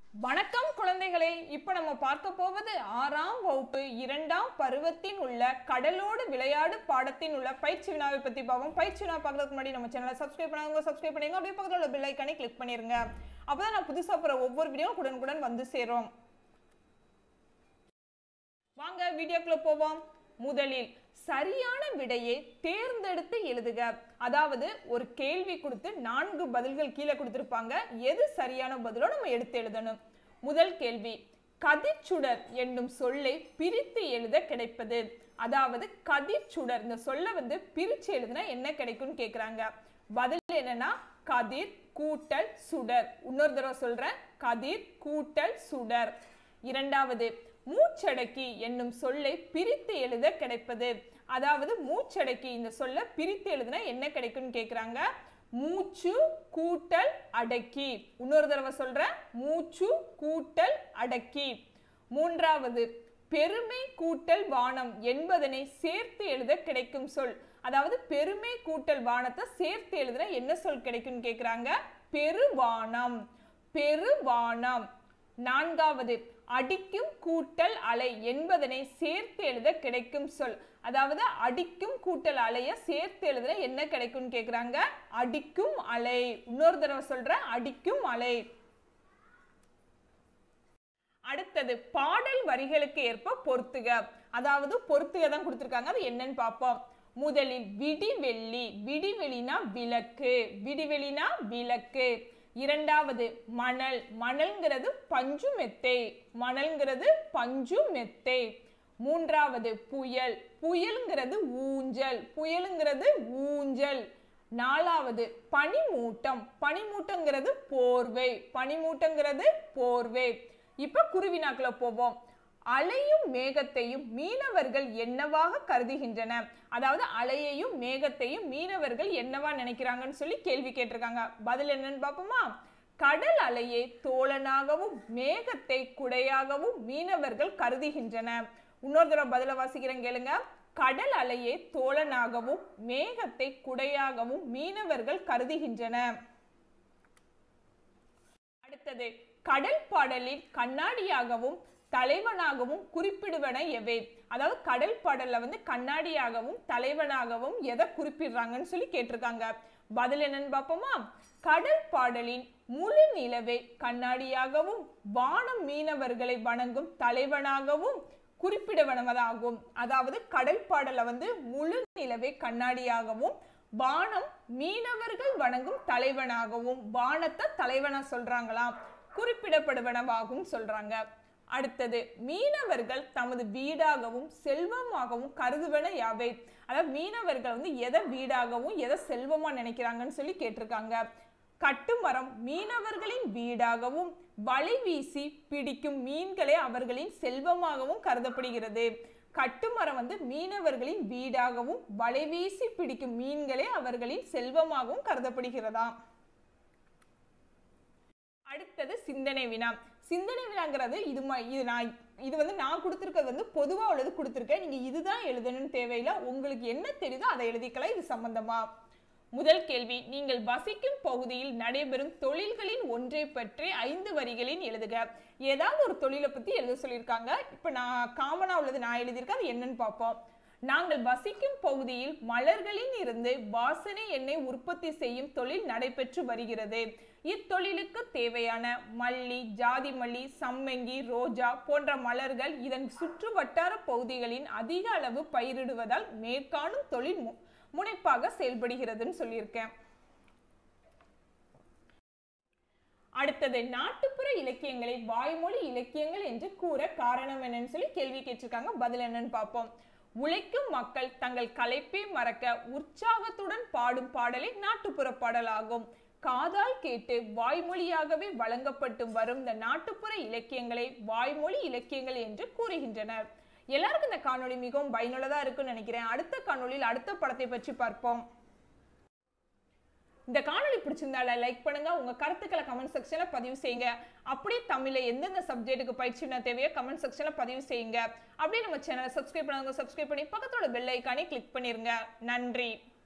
வணக்கம் குழந்தைகளே இப்போ நம்ம பார்க்க போவது ஆறாம் வகுப்பு இரண்டாம் பருவத்தின் உள்ள கடலோடு விளையாடு பாடத்தின் உள்ள பயிற்சி வினாவை பத்தி பார்ப்போம் பயிற்சி வினா பார்க்கறதுக்கு முன்னாடி நம்ம சேனலை சப்ஸ்கிரைப் பண்ணாங்க சப்ஸ்கிரைப் பண்ணிருங்க அப்படியே பக்கத்தில் உள்ள பெல் ஐக்கானே கிளிக் பண்ணிருங்க அப்பதான் நான் புதுசா போற ஒவ்வொரு வீடியோ உடனுக்குடன் வந்து சேரும் வாங்க வீடியோக்குள்ள போவோம் முதலில் சரியான விடையை தேர்ந்தெடுத்து எழுதுக அதாவது ஒரு கேள்வி கொடுத்து நான்கு பதில்கள் கீழே கொடுத்திருப்பாங்க எது சரியான பதிலோ நம்ம எடுத்து எழுதணும் முதல் கேள்வி கதிர்ச்சுடர் என்னும் சொல்லை பிரித்து எழுத கிடைப்பது அதாவது கதிர்ச்சுடர் இந்த சொல்லை வந்து பிரிச்சு எழுதுனா என்ன கிடைக்கும்னு கேக்குறாங்க பதில் என்னன்னா கதிர் கூட்டல் சுடர் இன்னொரு தடவை சொல்றேன் கதிர் கூட்டல் சுடர் இரண்டாவது மூச்சடக்கி என்னும் சொல்லை பிரித்து எழுத கிடைப்பது அதாவது மூச்சடக்கி இந்த சொல்ல பிரித்து எழுதுனா என்ன கிடைக்கும்னு கேக்குறாங்க மூச்சு கூட்டல் அடக்கி இன்னொரு தடவை சொல்றேன் மூச்சு கூட்டல் அடக்கி மூன்றாவது பெருமை கூட்டல் வானம் என்பதனை சேர்த்து எழுத கிடைக்கும் சொல் அதாவது பெருமை கூட்டல் வானத்தை சேர்த்து எழுதுனா என்ன சொல் கிடைக்கும்னு கேக்குறாங்க பெருவானம் பெருவானம் நான்காவது அடிக்கும் கூட்டல் அலை என்பதனை சேர்த்து எழுத கிடைக்கும் சொல் அதாவது அடிக்கும் கூட்டல் அலைய சேர்த்து எழுதுன என்ன கிடைக்கும்னு கேக்குறாங்க அடிக்கும் அலை இன்னொரு தடவை சொல்றேன் அடிக்கும் அலை அடுத்தது பாடல் வரிகளுக்கு ஏற்ப பொருத்துக அதாவது பொருத்துக தான் கொடுத்திருக்காங்க அது என்னன்னு பார்ப்போம் முதலில் விடிவெள்ளி விடிவெளினா விளக்கு விடிவெளினா விளக்கு இரண்டாவது மணல் மணல்ங்கிறது பஞ்சு மெத்தை மணல்ங்கிறது பஞ்சு மெத்தை மூன்றாவது புயல் புயலுங்கிறது ஊஞ்சல் புயலுங்கிறது ஊஞ்சல் நாலாவது பனிமூட்டம் பனிமூட்டங்கிறது போர்வை பனிமூட்டங்கிறது போர்வை இப்ப குருவினாக்குள்ள போவோம் அலையும் மேகத்தையும் மீனவர்கள் என்னவாக கருதுகின்றன அதாவது அலையையும் மேகத்தையும் மீனவர்கள் என்னவா நினைக்கிறாங்கன்னு சொல்லி கேள்வி கேட்டிருக்காங்க பதில் என்னன்னு பார்ப்போமா கடல் அலையை தோழனாகவும் மேகத்தை குடையாகவும் மீனவர்கள் கருதுகின்றன இன்னொரு தடவை பதில வாசிக்கிறேன் கேளுங்க கடல் அலையை தோழனாகவும் மேகத்தை குடையாகவும் மீனவர்கள் கருதுகின்றன அடுத்தது கடல் பாடலில் கண்ணாடியாகவும் தலைவனாகவும் குறிப்பிடுவன எவை அதாவது கடல் பாடல்ல வந்து கண்ணாடியாகவும் தலைவனாகவும் எதை குறிப்பிடுறாங்கன்னு சொல்லி கேட்டிருக்காங்க பதில் என்னன்னு பார்ப்போமா கடல் பாடலின் முழு நிலவை கண்ணாடியாகவும் வானம் மீனவர்களை வணங்கும் தலைவனாகவும் குறிப்பிடவனவதாகும் அதாவது கடல் பாடல வந்து முழு நிலவை கண்ணாடியாகவும் வானம் மீனவர்கள் வணங்கும் தலைவனாகவும் வானத்தை தலைவனா சொல்றாங்களாம் குறிப்பிடப்படுவனவாகவும் சொல்றாங்க அடுத்தது மீனவர்கள் தமது வீடாகவும் செல்வமாகவும் கருதுவன யாவை அதாவது மீனவர்கள் வந்து எதை வீடாகவும் எதை செல்வமா நினைக்கிறாங்கன்னு சொல்லி கேட்டிருக்காங்க கட்டுமரம் மீனவர்களின் வீடாகவும் வலை வீசி பிடிக்கும் மீன்களே அவர்களின் செல்வமாகவும் கருதப்படுகிறது கட்டுமரம் வந்து மீனவர்களின் வீடாகவும் வலை வீசி பிடிக்கும் மீன்களே அவர்களின் செல்வமாகவும் கருதப்படுகிறதாம் அடுத்தது சிந்தனை வினா சிந்தனை வினாங்கிறது இது ம- இது நான் இது வந்து நான் கொடுத்துருக்கிறது வந்து பொதுவாக உள்ளது கொடுத்துருக்கேன் நீங்கள் இதுதான் எழுதணும்னு தேவையில்லை உங்களுக்கு என்ன தெரியுதோ அதை எழுதிக்கலாம் இது சம்பந்தமா முதல் கேள்வி நீங்கள் வசிக்கும் பகுதியில் நடைபெறும் தொழில்களின் ஒன்றை பற்றி ஐந்து வரிகளில் எழுதுக ஏதாவது ஒரு தொழிலை பற்றி எழுத சொல்லியிருக்காங்க இப்போ நான் காமனாக உள்ளது நான் எழுதியிருக்கேன் அது என்னன்னு பார்ப்போம் நாங்கள் வசிக்கும் பகுதியில் மலர்களில் இருந்து வாசனை எண்ணெய் உற்பத்தி செய்யும் தொழில் நடைபெற்று வருகிறது இத்தொழிலுக்கு தேவையான மல்லி ஜாதி மல்லி சம்மங்கி ரோஜா போன்ற மலர்கள் இதன் சுற்று வட்டார பகுதிகளின் அதிக அளவு பயிரிடுவதால் மேற்காணும் தொழில் மு- முனைப்பாக செயல்படுகிறதுன்னு சொல்லியிருக்கேன் அடுத்தது நாட்டுப்புற இலக்கியங்களை வாய்மொழி இலக்கியங்கள் என்று கூற காரணம் என்னன்னு சொல்லி கேள்வி கேட்டிருக்காங்க பதில் என்னன்னு பார்ப்போம் உழைக்கும் மக்கள் தங்கள் களைப்பை மறக்க உற்சாகத்துடன் பாடும் பாடலே நாட்டுப்புற பாடலாகும் காதால் கேட்டு வாய்மொழியாகவே வழங்கப்பட்டு வரும் இந்த நாட்டுப்புற இலக்கியங்களை வாய்மொழி இலக்கியங்கள் என்று கூறுகின்றனர் எல்லாருக்கும் இந்த காணொளி மிகவும் பயனுள்ளதா இருக்கும்னு நினைக்கிறேன் அடுத்த காணொளியில் அடுத்த படத்தை பற்றி பார்ப்போம் இந்த காணொளி பிடிச்சிருந்தால லைக் பண்ணுங்க உங்க கருத்துக்களை கமெண்ட் செக்ஷன்ல பதிவு செய்யுங்க அப்படியே தமிழ்ல எந்தெந்த சப்ஜெக்ட்டுக்கு பயிற்சி நான் தேவையோ கமெண்ட் செக்ஷன்ல பதிவு செய்யுங்க அப்படியே நம்ம சேனலை சப்ஸ்கிரைப் பண்ணாங்க சப்ஸ்கிரைப் பண்ணி பக்கத்தோட பெல் ஐக்கானே கிளிக் பண்ணிருங்க நன்றி